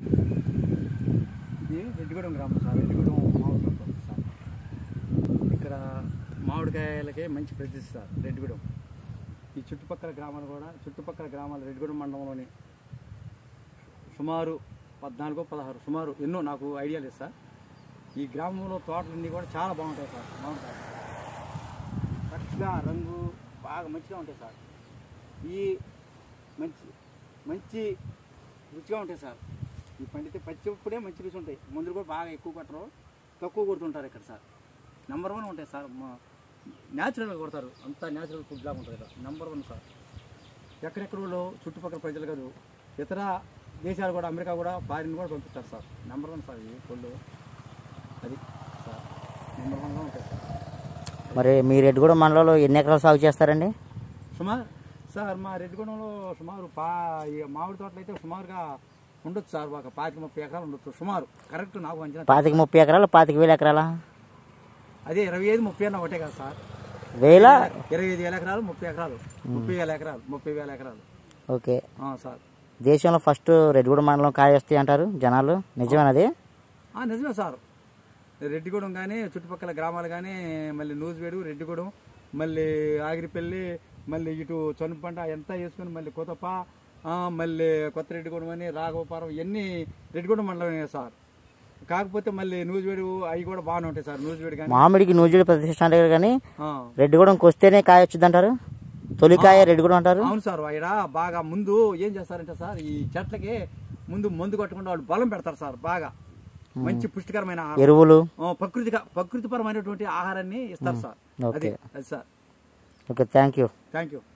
ఇది రెడ్డిగూడెం గ్రామం సార్ రెడ్డిగూడెం మామిడి తోట సార్ ఇక్కడ మామిడికాయలకే మంచి ప్రసిద్ధి సార్ రెడ్డిగూడెం ఈ చుట్టుపక్కల గ్రామాలు కూడా చుట్టుపక్కల గ్రామాలు రెడ్డిగూడెం మండలంలోని సుమారు పద్నాలుగు పదహారు సుమారు ఎన్నో నాకు ఐడియా లేదు సార్ ఈ గ్రామంలో తోటలన్నీ కూడా చాలా బాగుంటాయి సార్ బాగుంటాయి ఫ్రెష్గా రంగు బాగా మంచిగా ఉంటాయి సార్ ఈ మంచి మంచి రుచిగా ఉంటాయి సార్ ఈ పండితే పచ్చిప్పుడే మంచి రుచి ఉంటాయి మందులు కూడా బాగా ఎక్కువ కొట్టరు తక్కువ కొడుతుంటారు ఇక్కడ సార్ నెంబర్ వన్ ఉంటాయి సార్ న్యాచురల్గా కొడతారు అంతా న్యాచురల్ ఫుడ్ లాగా ఉంటుంది ఇక్కడ నెంబర్ వన్ సార్ ఎక్కడెక్కడ వాళ్ళు చుట్టుపక్కల ప్రజలు కాదు ఇతర దేశాలు కూడా అమెరికా కూడా ఫారిన్ కూడా పంపిస్తారు సార్ నెంబర్ వన్ సార్ ఇవి పళ్ళు అది సార్ నెంబర్ వన్గా ఉంటాయి సార్ మరి మీ రెడ్డిగూడెం మండలంలో ఎన్ని ఎకరాలు సాగు చేస్తారండి సుమారు సార్ మా రెడ్డిగూడెంలో సుమారు పా ఈ మామిడి తోటలు అయితే సుమారుగా ఉండొచ్చు సార్ ఒక పాతిక ముప్పై ఎకరాలు ఉండొచ్చు సుమారు కరెక్ట్ నాకు అంచనా పాతిక ముప్పై ఎకరాలు పాతిక వేల ఎకరాలా అదే ఇరవై ఐదు ముప్పై అన్న ఒకటే కదా సార్ వేల ఇరవై ఐదు వేల ఎకరాలు ముప్పై ఎకరాలు ముప్పై వేల ఎకరాలు ముప్పై వేల ఎకరాలు ఓకే ఆ, సార్ దేశంలో ఫస్ట్ రెడ్డిగూడెం మండలం కాయ వస్తాయి అంటారు జనాలు నిజమేనది ఆ, నిజమే సార్ రెడ్డిగూడెం కానీ చుట్టుపక్కల గ్రామాలు కానీ మళ్ళీ నూజివేడు రెడ్డిగూడెం మళ్ళీ ఆగిరిపల్లి మళ్ళీ ఇటు చనుపంట ఎంత వేసుకుని మళ్ళీ కొత్తప ఆ, మళ్ళీ కొత్త రెడ్డిగూడెం అని రాఘవపురం ఇవన్నీ రెడ్డిగూడెం మండలమే సార్ కాకపోతే మళ్ళీ నూజివేడు అవి కూడా బాగానే ఉంటాయి సార్ నూజివేడు కానీ మామిడికి నూజిడి ప్రతిష్ట అంటారు కానీ ఆ. రెడ్డిగూడెంకి వస్తేనే కాయ వచ్చింది అంటారు తొలికాయ రెడ్డిగూడెం అంటారు అవును సార్ ఆయన బాగా ముందు ఏం చేస్తారంటే సార్ ఈ చెట్లకి ముందు మందు కొట్టకుండా వాళ్ళు బలం పెడతారు సార్ బాగా మంచి పుష్టికరమైన ఆహారం ఎరువులు ఆ, ప్రకృతిక ప్రకృతిపరమైనటువంటి ఆహారాన్ని ఇస్తారు సార్ అది ఓకే. అది sir okay thank you thank you